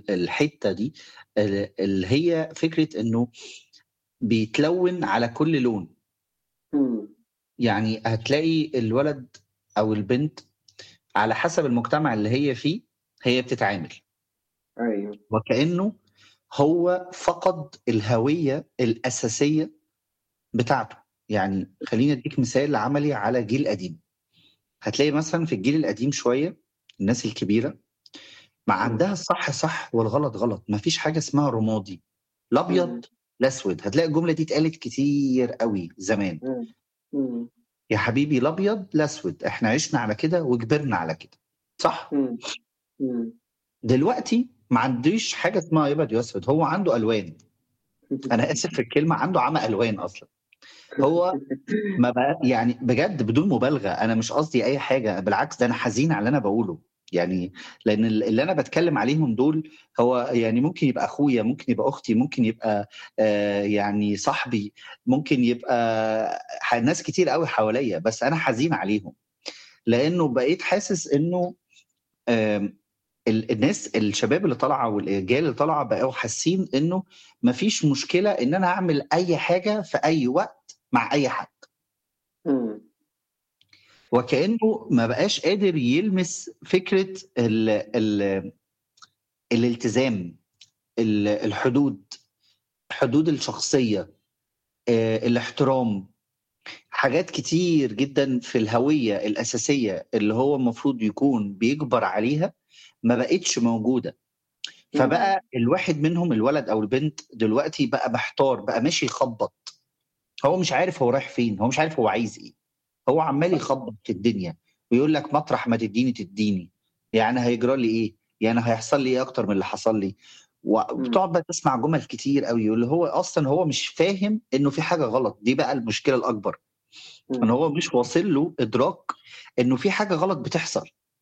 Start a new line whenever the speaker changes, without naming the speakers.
الحته دي اللي هي فكره انه بيتلون على كل لون
إمم.
يعني هتلاقي الولد او البنت على حسب المجتمع اللي هي فيه هي بتتعامل
أيوه.
وكانه هو فقد الهويه الاساسيه بتاعته يعني خليني اديك مثال عملي على جيل قديم هتلاقي مثلا في الجيل القديم شويه الناس الكبيره ما
إمم.
عندها الصح صح والغلط غلط ما فيش حاجه اسمها رمادي
إمم.
الابيض الاسود هتلاقي الجمله دي اتقالت كتير قوي زمان
إمم. إمم.
يا حبيبي الابيض الاسود احنا عشنا على كده وكبرنا على كده صح
إمم. إمم.
دلوقتي ما عنديش حاجه اسمها ابيض واسود هو عنده الوان انا اسف في الكلمه عنده عمى الوان اصلا هو ما بقى يعني بجد بدون مبالغه انا مش قصدي اي حاجه بالعكس ده انا حزين على اللي انا بقوله يعني لان اللي انا بتكلم عليهم دول هو يعني ممكن يبقى اخويا ممكن يبقى اختي ممكن يبقى آه يعني صاحبي ممكن يبقى ح- ناس كتير قوي حواليا بس انا حزين عليهم لانه بقيت حاسس انه آم، ال- الناس الشباب اللي طالعه والاجيال اللي طالعه بقوا حاسين انه مفيش مشكله ان انا اعمل اي حاجه في اي وقت مع اي حد
إمم.
وكانه ما بقاش قادر يلمس فكره ال ال الالتزام ال- الحدود حدود الشخصيه آه، الاحترام حاجات كتير جدا في الهويه الاساسيه اللي هو المفروض يكون بيجبر عليها ما بقتش موجوده
إمم.
فبقى الواحد منهم الولد او البنت دلوقتي بقى محتار بقى ماشي يخبط هو مش عارف هو رايح فين هو مش عارف هو عايز ايه هو عمال يخبط في الدنيا ويقول لك مطرح ما تديني تديني يعني هيجرى لي ايه يعني هيحصل لي ايه اكتر من اللي حصل لي وبتقعد بقى تسمع جمل كتير قوي اللي هو اصلا هو مش فاهم انه في حاجه غلط دي بقى المشكله الاكبر ان
إمم.
هو مش واصل له ادراك انه في حاجه غلط بتحصل